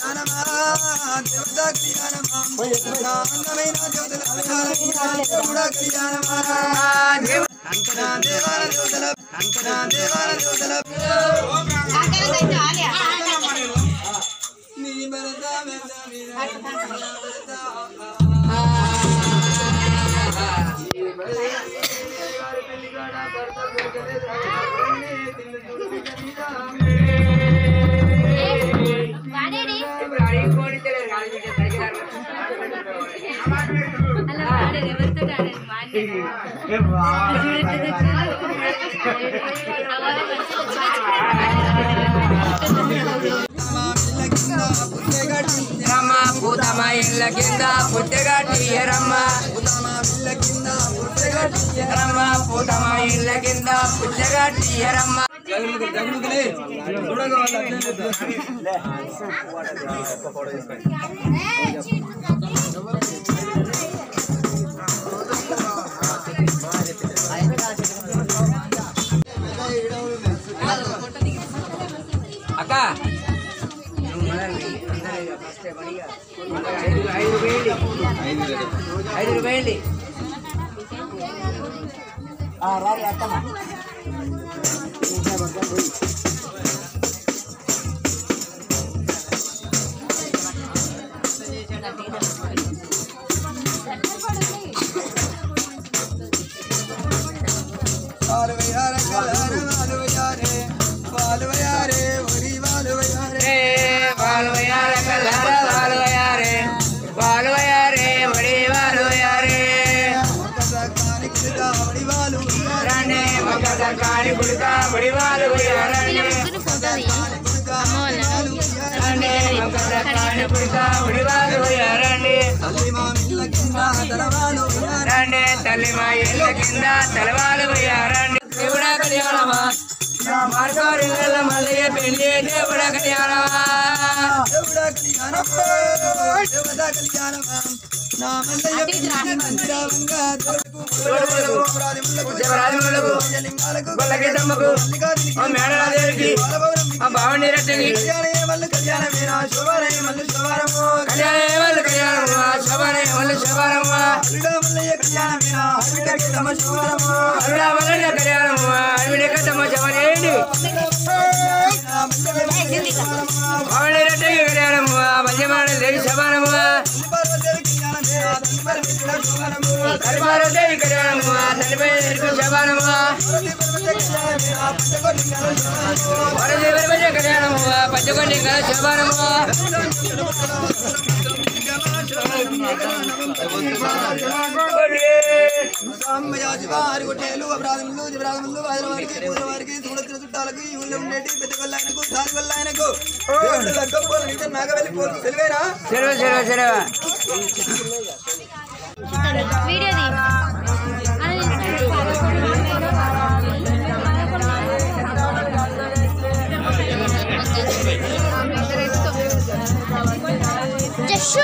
కళ్యాణమా దేవత కళ్యాణమా నా అందమైన దేవతల అవతారమైన దేవుడా కళ్యాణమా నా దేవాల దేవతల నా దేవాల దేవతల నీ భరత మెల్ల మీద రమ్మ పూతమ్మ ఇళ్ళ కింద పుట్టగట్టి ఎరమ్మ రమ్మ పూతమ్మ ఇళ్ళ కింద పుట్టగట్టి ఎరమ్మ అక్క ఐదు వేలు ఐదు వేలు రారి అత్తమ్మ రే వాళ్ళు వయారే కల్లార వాళ్ళు వయారే వాళ్ళు వయారే వడి వాళ్ళు వయారే రండి మకర కాని గుడిక వడి వాళ్ళు వయారండి రండి మకర కాని గుడిక వడి వాళ్ళు వయారండి రండి తల్లి మా ఇళ్ళ కింద తలవాలు వయారండి దేవుడా కళ్యాణమా నా మార్గారి మల్లయ్య పెళ్లి దేవుడా కళ్యాణమా దేవరాజములకు గొల్లగీతమ్మకు ఆ మేడరాదేవికి ఆ బావని రెడ్డికి కళ్యాణే వాళ్ళు కళ్యాణము ఆ శోభనే వాళ్ళు శోభనము అరుడా మల్లయ్య కళ్యాణము అరుడే కథమ్మ శోభనేండి బావని రెడ్డికి కళ్యాణము ఆ మధ్యమాన దేవి శోభనము కరిమారదేవి కళ్యాణము ఆ తల్లిపై శోభనము వరదేవరి మధ్య కళ్యాణము ఆ పంచకొండి కళ శోభనము సెలవేరా సెలవు సెలవు సెలవు వీడియో జషు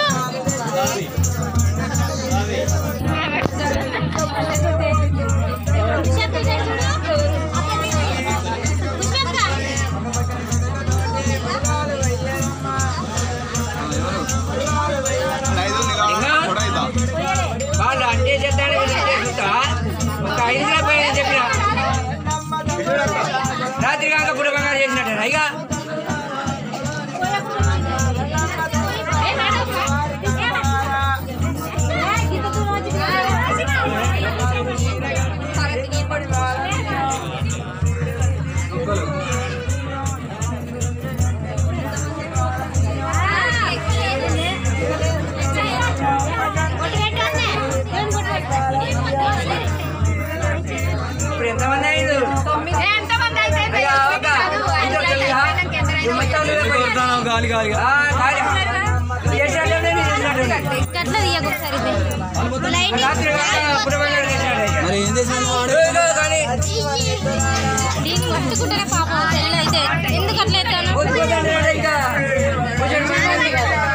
వాళ్ళు అంటే చేస్తాడు చూస్తా ఒక ఐదు వేల పైన చెప్పిన రాత్రి కాక పుట్ట బంగారు చేసినట్టు అయ్యా ఇప్పుడు ఎంతమంది అయింది అయ్యా ఒక ఇద్దరు కలిగా ఈ మొత్తం నువ్వే పోయి. ఆ, ఖాళీ. చేసినట్టే నేను చేసినట్టే. కట్ల తీయకు ఒకసారి లైట్ రాత్రి కాక పుట్ట బంగారు చేసినాడు అయ్యా. మరి ఏం చేసినావు వాడు ఏదో కానీ దీన్ని పట్టుకుంటేనే పాపం తెల్ల అయితే ఎందుకు అట్లా ఎత్తాను పోతుపోతాడు ఇంకా కొంచెం మంది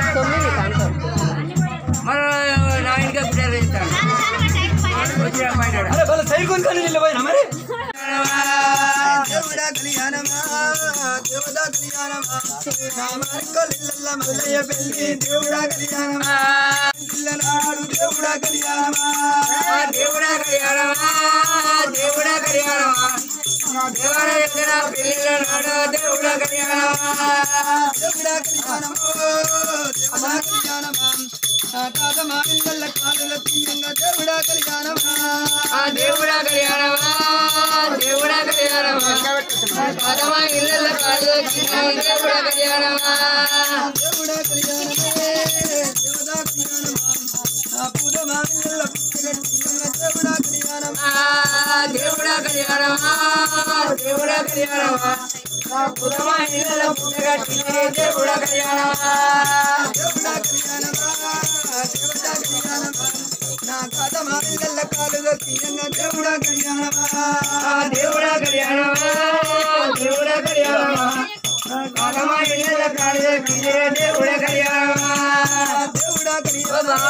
మన నా ఇంటికి పుట్టారు ఇస్తాను వచ్చిన పైన అరే వాళ్ళ సైడ్ కొని కానీ నిలబోయినా మరి దేవుడా కళ్యాణమా దేవదా కళ్యాణమా నా మార్గలిల్ల మల్లయ్య పెళ్లి దేవుడా కళ్యాణమా పిల్లనాడు దేవుడా కళ్యాణమా దేవుడా కళ్యాణమా దేవుడా కళ్యాణమా దేవర ఎక్కడ పెళ్లిళ్ళ నాడు దేవుడా కళ్యాణమా దేవుడా కళ్యాణమో దేవదా కళ్యాణమా నా తాత మా ఇళ్ళ కాలుల తీయంగా దేవుడా కళ్యాణమా ఆ దేవుడా కళ్యాణమా దేవుడా కళ్యాణమా పదమా ఇళ్ళ కాదు దేవుడా కళ్యాణమా దేవుడా కళ్యాణమే దేవదా కళ్యాణమా నా పూజ మా ఇళ్ళ పుట్టగట్టియంగా దేవుడా కళ్యాణమా ఆ దేవుడా కళ్యాణమా దేవుడా కళ్యాణమా నా పుదమా ఇళ్ళ పుట్టగట్టి దేవుడా కళ్యాణమా దేవుడా కళ్యాణమా దేవదా కళ్యాణమా నా తాత మా ఇళ్ళ కాలుల తీయంగా దేవుడా కళ్యాణమా ఆ దేవుడా కళ్యాణమా దేవుడా కళ్యాణమా పదమా ఇళ్ళ కాదు దేవుడా కళ్యాణమా దేవుడా కళ్యాణమా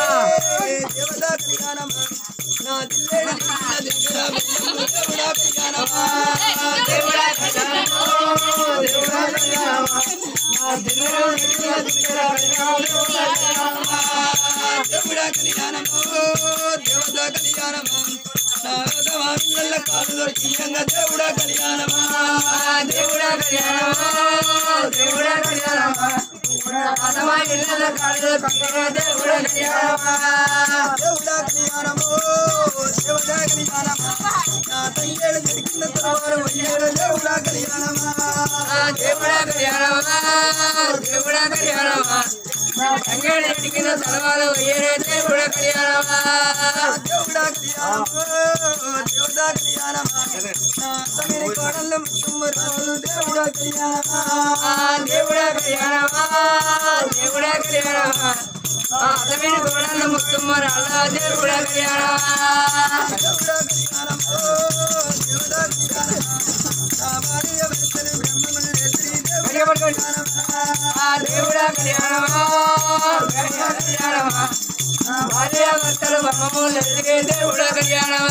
దేవదా కళ్యాణమా నా జిల్లేడు దిక్కుల దగ్గర దేవుడా కళ్యాణమా దేవుడా కళ్యాణమా దేవుడా కళ్యాణమా నా దినరు దిక్కుల దేవుడా కళ్యాణమా దేవుడా కళ్యాణమో దేవదా కళ్యాణమా నా రథమా పిల్లల కాలు దొరికియంగా దేవుడా కళ్యాణమా దేవుడా కళ్యాణమా దేవుడా కళ్యాణమా పదమా ఇళ్ళ కాదు దేవుడా కళ్యాణమా దేవుడా కళ్యాణమో దేవుడా కళ్యాణమా నా తంగేడు దొరికిన తర్వాత వయ్యేడు దేవుడా కళ్యాణమా దేవుడా కళ్యాణమా దేవుడా కళ్యాణమా తంగేడు ఎడికిన తలవారు వేరే దేవుడా కళ్యాణమా దేవుడా కళ్యాణమో దేవుడా కళ్యాణమా నా తమిళ కోడలు ముమ్మరాలు దేవుడా కళ్యాణమా దేవుడా కళ్యాణమా దేవుడా కళ్యాణమా అతమిని గోడల ముక్కుమ్మరాల దేవుడా కళ్యాణమా దేవుడా కళ్యాణమో దేవుడా కళ్యాణమా నా భార్య వెంటనే బ్రహ్మములు ఎత్తి దేవుడా కళ్యాణమా ఆ దేవుడా కళ్యాణమా దేవుడా కళ్యాణమా భార్య భర్తలు బొమ్మలు ఎదిగే దేవుడా కళ్యాణమా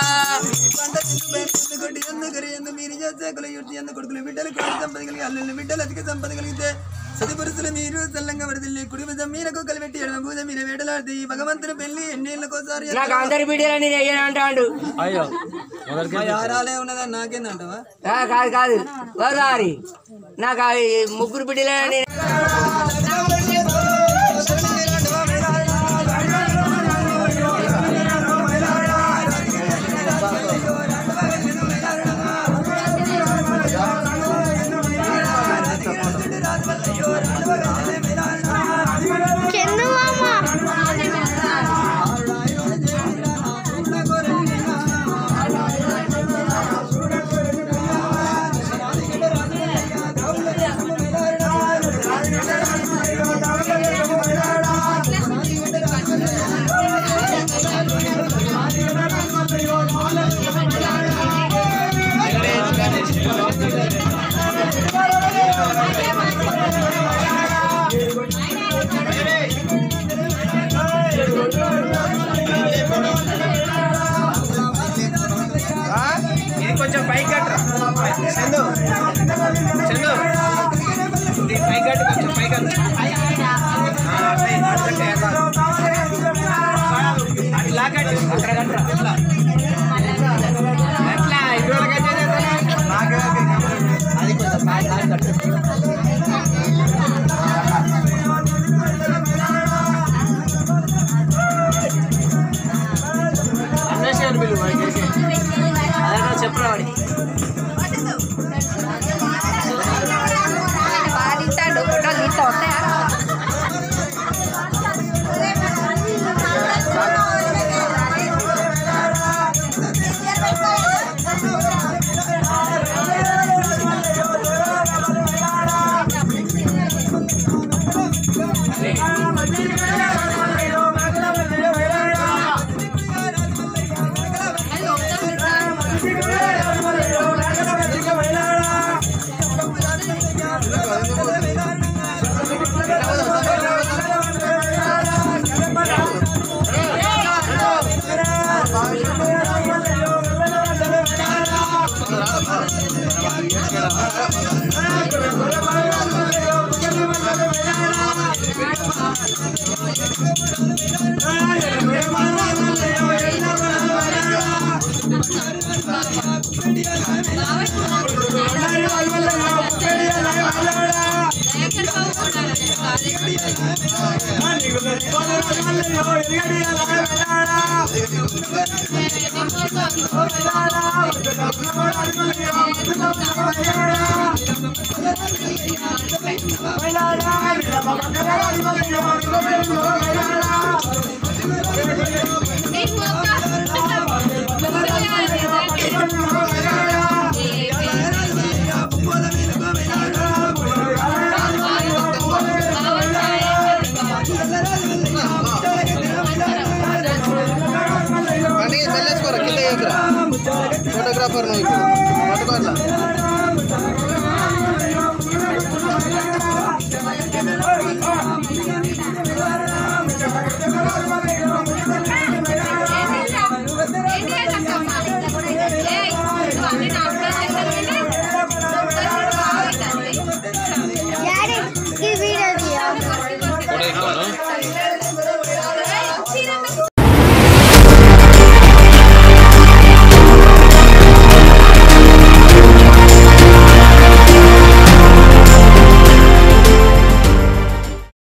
ఈ పంట ఎందుకు బయటకు కొట్టి ఎందుకు కరి ఎందు మీరు చేసే కుల యుర్తి ఎందు కొడుకులు బిడ్డలు కొడుకు సంపద కలిగి అల్లుళ్ళు బిడ్డలు అతికి సంపద కలిగితే సతిపురుషులు మీరు చల్లంగా వరదిల్లి కుడి భుజం మీరకు కలిపెట్టి ఎడమ భుజం మీరు వేటలాడితే ఈ భగవంతుని పెళ్లి ఎన్నేళ్ళకోసారి నాకు అందరి బిడ్డలని నేను అంటాడు ఆరాలే ఉన్నదని నాకేందంటవా ఆ, కాదు కాదు గోదావరి నాకు ఆ ఈ ముగ్గురు బిడ్డలని కెన్ను మామ కొంచెం పై కట్టరా చందు చందు పై కట్టు కొంచెం పై కట్టు అట్లా కట్టు అక్కడ కట్టరా అట్లా ఇది వరకైతే అది కొంచెం పై కట్టు అన్వేషణ పిలువు అదే చెప్పరా వాడి వాడిస్తాడు ఫోటోలు తీస్తా వస్తాయా ఆ ఫోటోగ్రాఫర్ నువ్వు ఇప్పుడు పట్టుకోట్లా